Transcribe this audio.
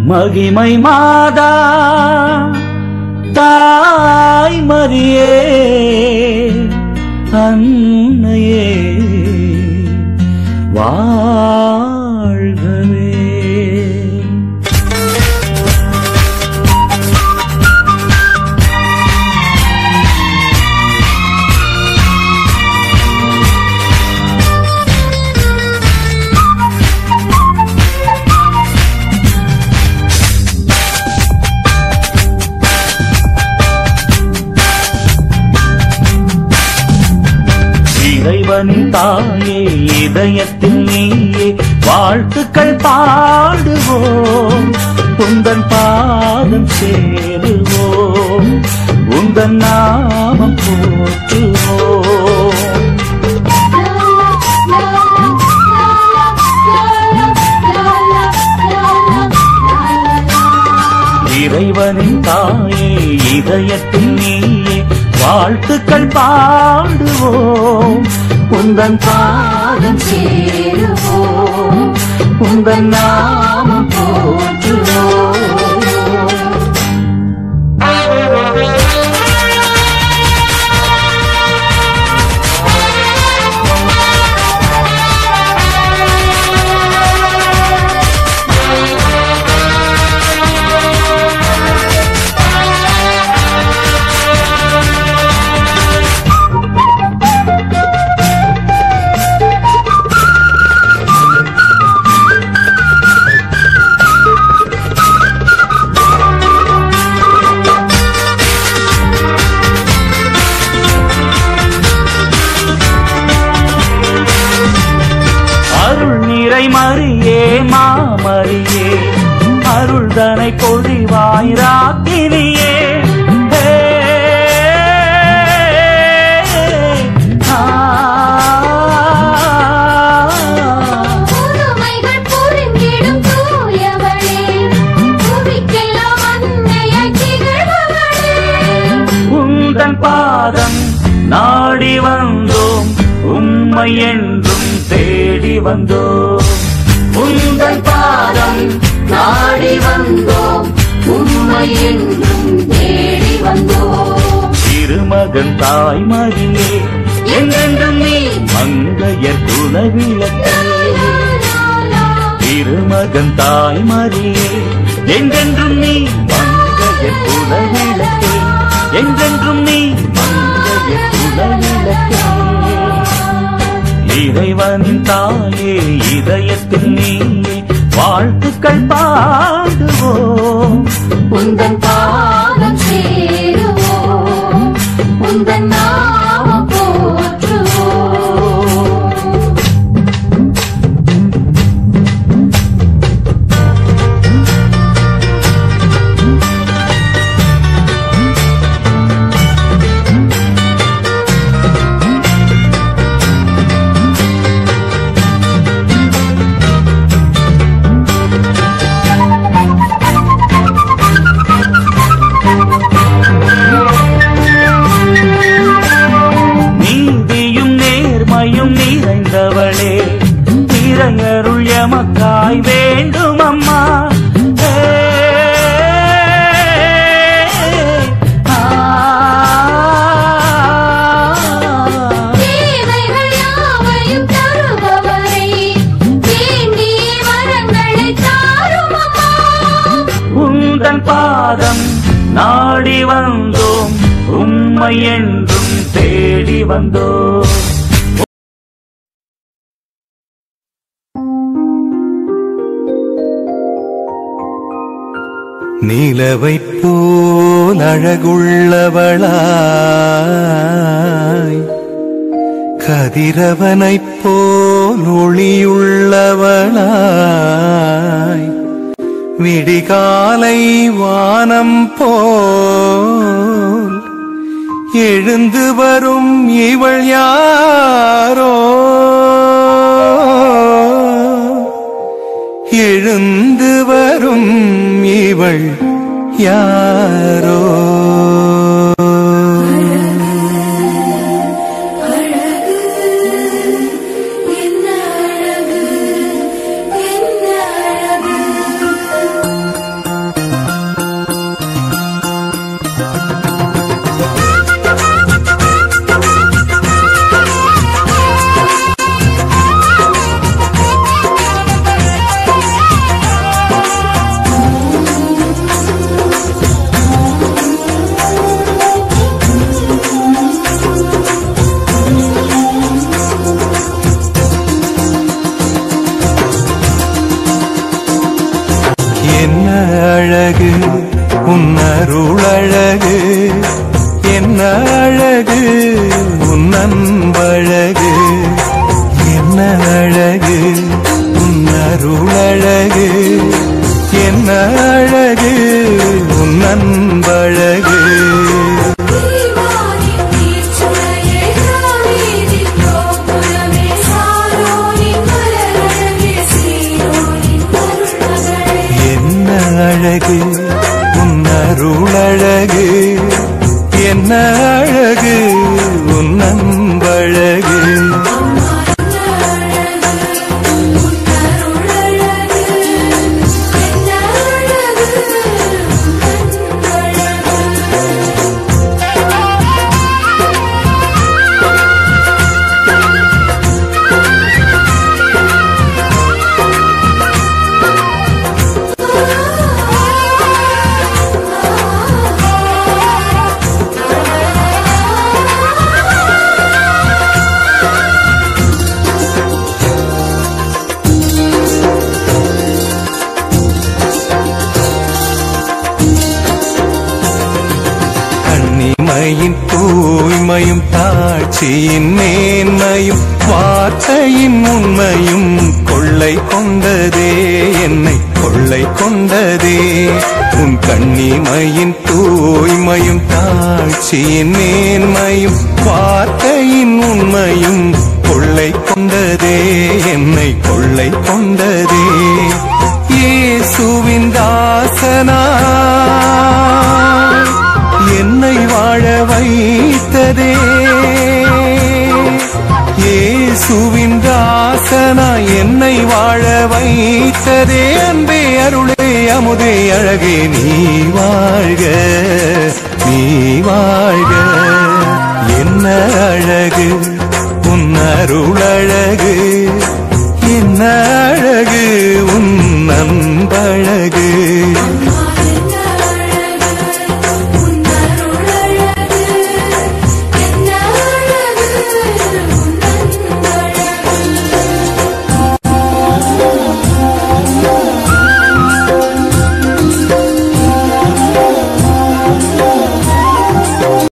மகிமை மாதா தாய் மரியே அன்னையே வாழ்கவே இறைவனின் தாயே இதயத்தில் நீயே வாழ்த்துக்கள் பாடுவோம் உந்தன் பாதம் சேருவோம் உந்தன் நாமம் போற்றுவோம் இறைவனின் தாயே இதயத்தில் நீயே வாழ்த்துக்கள் பாடுவோம் உந்தன் பாதம் சேருவோம் உந்தன் நாமம் போற்றுவோம் அருள் நிறை மறியே மாமரியே அருள் தனை பொழிவாய் ராக்கினியே ஹே, ஆ. புதுமைகள் புரிந்திடும் தூயவளே, புவிக்கெல்லாம் அன்னையாய் திகழ்பவளே. உந்தன் பாதம் நாடி வந்தோம் உம்மை என்றும் தேடி வந்தோம் உந்தன் பாதம் நாடி வந்தோம் உம்மை என்றும் தேடி வந்தோம் திருமகன் தாய்மரியே என்றென்றும் நீ மங்கையர் குலவிளக்கே திருமகன் தாய்மரியே என்றென்றும் நீ மங்கையர் குலவிளக்கே என்றென்றும் நீ மங்கையர் குலவிளக்கே இறைவனின் தாயே இதயத்தில் நீயே வாழ்த்துக்கள் பாடுவோம் உந்தன் பாதம் சேருவோம் உந்தன் நாமம் போற்றுவோம் நீதியும் நேர்மையும் நிறைந்தவளே திரையருள் எமக்காய் வேண்டும் அம்மா ஏ, ஆ. தேவைகள் யாவையும் தருபவரே வேண்டிய வரங்களை தாரும் அம்மா உந்தன் பாதம் நாடி வந்தோம் உம்மை என்றும் தேடி வந்தோம் நிலவைப் போல் அழகுள்ளவளாய் கதிரவனைப் போல் ஒளியுள்ளவளாய் விடிகாலை வானம் போல் எழுந்து வரும் இவள் யாரோ எழுந்து வரும் இவள் யாரோ என்ன அழகு என்ன அழகு உன் அருளழகு என்ன அழகு உன் அன்பழகு என்ன அழகு உன் அருளழகு என்ன அழகு உன் அன்பழகு தீவானின் தீச்சுளையே தாவீதின் கோபுரமே சாரோனின் மலரழகே சீயோனின் அருள்மகளே என்ன அழகு உன் அருளழகு என்ன அழகு உன் அன்பழகு கண்ணிமையின் தூய்மையும் தாட்சியின் மேன்மையும் வார்த்தையின் உண்மையும் கொள்ளை கொண்டதே என்னை கொள்ளை கொண்டதே உன் கண்ணிமையின் தூய்மையும் தாட்சியின் மேன்மையும் வார்த்தையின் உண்மையும் கொள்ளை கொண்டதே என்னை கொள்ளை கொண்டதே இயேசுவின் தாசனா என்னை வாழ வைத்ததே இயேசுவின் தாசனா என்னை வாழ வைத்ததே அன்பே அருளே அமுதே அழகே நீ வாழ்க நீ வாழ்க என்ன அழகு உன் அருளழகு என்ன அழகு உன் அன்பழகு